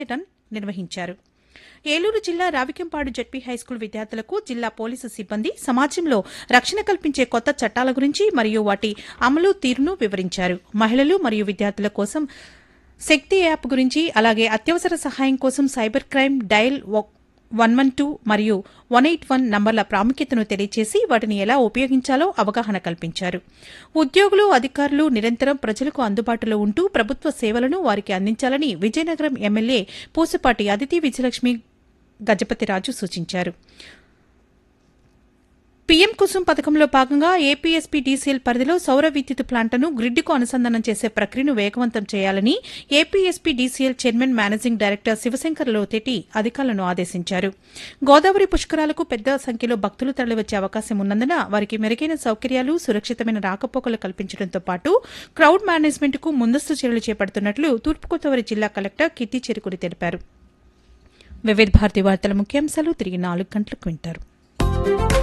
పర్యటన నిర్వహించారు ఏలూరు జిల్లా రావికంపాడు జడ్పీ హైస్కూల్ విద్యార్థులకు జిల్లా పోలీసు సిబ్బంది సమాజంలో రక్షణ కల్పించే కొత్త చట్టాల గురించి మరియు వాటి అమలు తీరును వివరించారు మహిళలు మరియు విద్యార్థుల కోసం శక్తి యాప్ గురించి అలాగే అత్యవసర సహాయం కోసం cyber crime dial one one two మరియు వన్ ఎయిట్ వన్ నంబర్ల ప్రాముఖ్యతను తెలియజేసి వాటిని ఎలా ఉపయోగించాలో అవగాహన కల్పించారు ఉద్యోగులు అధికారులు నిరంతరం ప్రజలకు అందుబాటులో ఉంటూ ప్రభుత్వ సేవలను వారికి అందించాలని విజయనగరం ఎమ్మెల్యే పూసపాటి అదితి విజయలక్ష్మి గజపతిరాజు సూచించారు పీఎం కుసుమ్ పథకంలో భాగంగా ఏపీఎస్పీ డీసీఎల్ పరిధిలో సౌర విద్యుత్ ప్లాంట్ను గ్రిడ్కు అనుసంధానం చేసే ప్రక్రియను వేగవంతం చేయాలని APSP DCL chairman managing director Shivashankar Loteti అధికారులను ఆదేశించారు గోదావరి పుష్కరాలకు పెద్ద సంఖ్యలో భక్తులు తరలివచ్చే అవకాశం ఉన్నందున వారికి మెరుగైన సౌకర్యాలు సురక్షితమైన రాకపోకలు కల్పించడంతో పాటు క్రౌడ్ మేనేజ్మెంట్కు ముందస్తు చర్యలు చేపడుతున్నట్లు తూర్పుగోదావరి జిల్లా కలెక్టర్ కిట్టి చెరుకుడి తెలిపారు వివిధ భారతి వార్తల ముఖ్యాంశాలు తిరిగి నాలుగు గంటలకు వింటారు